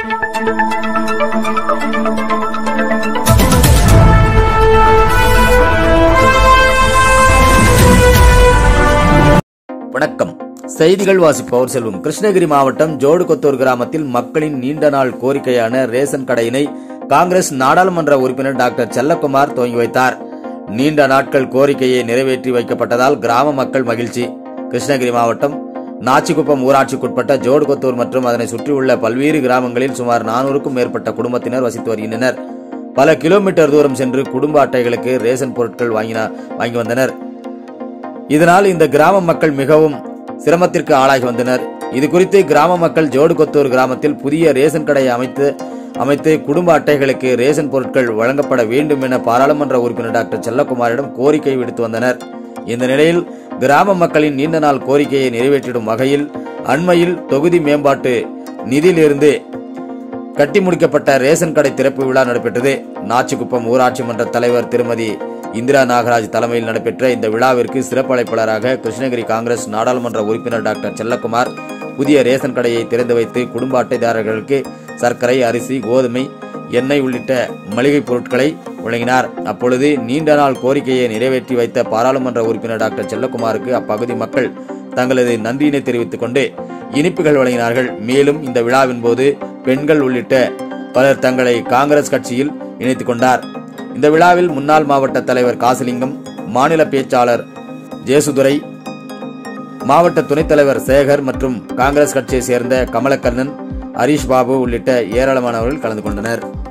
வணக்கம் செய்திகள் வாசிப்பவர் செல்வம் கிருஷ்ணகிரி மாவட்டம் ஜோடுகொத்தூர் கிராமத்தில் மக்களின் நீண்ட நாள் கோரிக்கையான ரேஷன் கடையினை காங்கிரஸ் நாடாளுமன்ற உறுப்பினர் டாக்டர் செல்லக்குமார் துவங்கி வைத்தார் நீண்ட நாட்கள் கோரிக்கையை நிறைவேற்றி வைக்கப்பட்டதால் கிராம மக்கள் மகிழ்ச்சி கிருஷ்ணகிரி மாவட்டம் நாச்சிக்குப்பம் ஊராட்சிக்குட்பட்ட ஜோடுகொத்தூர் மற்றும் அதனை சுற்றியுள்ள பல்வேறு கிராமங்களில் சுமார் நானூறுக்கும் மேற்பட்ட குடும்பத்தினர் வசித்து வருகின்றனர் பல கிலோமீட்டர் தூரம் சென்று குடும்ப அட்டைகளுக்கு ரேஷன் பொருட்கள் வாங்கின வாங்கி வந்தனர் இதனால் இந்த கிராம மக்கள் மிகவும் சிரமத்திற்கு ஆளாகி வந்தனர் இது குறித்து கிராம மக்கள் ஜோடுகொத்தூர் கிராமத்தில் புதிய ரேஷன் கடை அமைத்து அமைத்து குடும்ப அட்டைகளுக்கு ரேஷன் பொருட்கள் வழங்கப்பட வேண்டும் என பாராளுமன்ற உறுப்பினர் டாக்டர் செல்லக்குமாரிடம் கோரிக்கை விடுத்து வந்தனர் இந்த நிலையில் கிராம மக்களின் நீண்ட நாள் கோரிக்கையை நிறைவேற்றிடும் வகையில் அண்மையில் தொகுதி மேம்பாட்டு நிதியிலிருந்து கட்டி முடிக்கப்பட்ட ரேஷன் கடை திறப்பு விழா நடைபெற்றது நாச்சிக்குப்பம் ஊராட்சி மன்ற தலைவர் திருமதி இந்திரா நாகராஜ் தலைமையில் நடைபெற்ற இந்த விழாவிற்கு சிறப்பு அழைப்பாளராக கிருஷ்ணகிரி காங்கிரஸ் நாடாளுமன்ற உறுப்பினர் டாக்டர் செல்லக்குமார் புதிய ரேஷன் கடையை திறந்து வைத்து குடும்ப அட்டைதாரர்களுக்கு சர்க்கரை அரிசி கோதுமை எண்ணெய் உள்ளிட்ட மளிகை பொருட்களை வழங்கினார் அப்பொழுது நீண்ட நாள் கோரிக்கையை நிறைவேற்றி வைத்த பாராளுமன்ற உறுப்பினர் டாக்டர் செல்லக்குமாருக்கு அப்பகுதி மக்கள் தங்களது நன்றியினை தெரிவித்துக் கொண்டு இனிப்புகள் வழங்கினார்கள் மேலும் இந்த விழாவின் போது பெண்கள் உள்ளிட்ட பலர் தங்களை காங்கிரஸ் கட்சியில் இணைத்துக் கொண்டார் இந்த விழாவில் முன்னாள் மாவட்ட தலைவர் காசிலிங்கம் மாநில பேச்சாளர் ஜேசுதுரை மாவட்ட துணைத் தலைவர் சேகர் மற்றும் காங்கிரஸ் கட்சியை சேர்ந்த கமலக்கண்ணன் ஹரீஷ் பாபு உள்ளிட்ட ஏராளமானவர்கள் கலந்து கொண்டனர்